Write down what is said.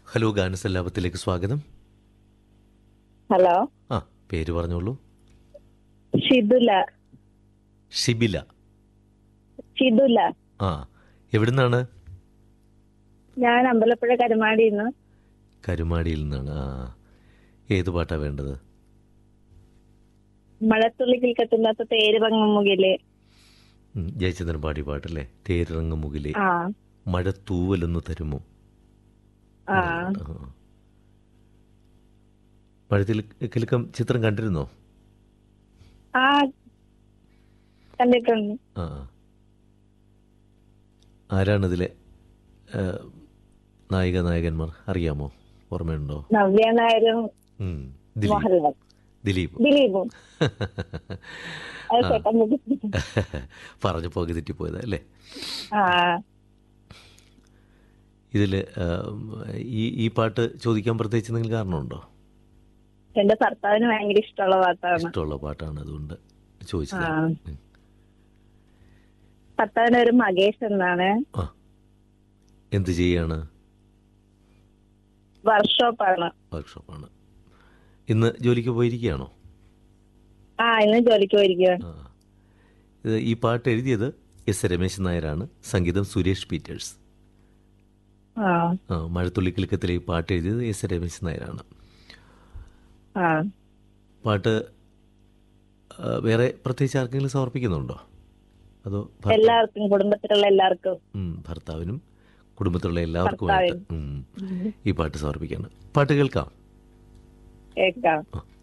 Hello ഗാനസല്ലാപത്തിലേക്ക് സ്വാഗതം hello ആ പേര് പറഞ്ഞോളൂ ഷിദുല ഷിബില ഷിദുല ആ എവിടുന്നാണ് ഞാൻ അമ്പലപ്പുഴ കരുമാടിന്ന് കരുമാടിയിൽ നിന്നാണ് ആ ഏത് പാട്ടാ വേണ്ടത് മഴത്തുള്ളിക്കിൽ കത്തുന്നാത്ത തേര് പങ്ങുമുകില് ഉം, ജയചന്ദ്രൻ പാടി പാട്ടല്ലേ തേരിറങ്ങ മുകിലെ ആ മഴ തൂവലൊന്ന് തരുമോ ആ ആ. മഴത്തിൽ കിലുക്കം ചിത്രം കണ്ടിരുന്നോ ആ കണ്ടിട്ടുണ്ട് ആ ആ. ആരാണിതിലെ ആ, നായിക നായകന്മാർ അറിയാമോ ഓർമ്മയുണ്ടോ നവ്യ നായരും ഉം, ദിലീപ് മോഹൻലാൽ ദിലീപ് ദിലീപും അത് ആ. പെട്ടെന്ന് പറഞ്ഞു പോകെ തെറ്റിപ്പോയത് അല്ലേ ആ ഇതിൽ ഈ ഈ പാട്ട് ചോദിക്കാൻ പ്രത്യേകിച്ച് എന്തെങ്കിലും കാരണമുണ്ടോ എന്റെ ഭർത്താവിന് ഭയങ്കര ഇഷ്ടമുള്ള പാട്ടാണ് ഇഷ്ടമുള്ള പാട്ടാണ് അതുകൊണ്ട് ചോദിച്ചത് ആ. ഉം. ഭർത്താവിന്റെ ഒരു മകേഷ് എന്നാണ് ആ എന്ത് ചെയ്യാണ് വർക്ക്ഷോപ്പാണ് വർക്ക്ഷോപ്പാണ് ഇന്ന് ജോലിക്ക് പോയിരിക്കുകയാണോ ആ ഇന്ന് ജോലിക്ക് പോയിരിക്കുകയാണ് ആ ഇത് ഈ പാട്ട് എഴുതിയത് എസ് രമേശൻ നായരാണ് സംഗീതം സുരേഷ് പീറ്റേഴ്സ് ആ ആ മഴത്തുള്ളി കിലുക്കത്തിലെ ഈ പാട്ട് എഴുതിയത് എസ് രമേശൻ നായരാണ് ആ പാട്ട് ആ, വേറെ പ്രത്യേകിച്ച് ആർക്കെങ്കിലും സമർപ്പിക്കുന്നുണ്ടോ അതോ ഭർത്താവ്- എല്ലാവർക്കും കുടുംബത്തിലുള്ള എല്ലാവർക്കും ഉം, ഭർത്താവിനും കുടുംബത്തിലുള്ള എല്ലാവർക്കുമായിട്ട് ഉം, ഈ പാട്ട് സമർപ്പിക്കാണ് പാട്ട് കേൾക്കാം കേൾക്കാം ആ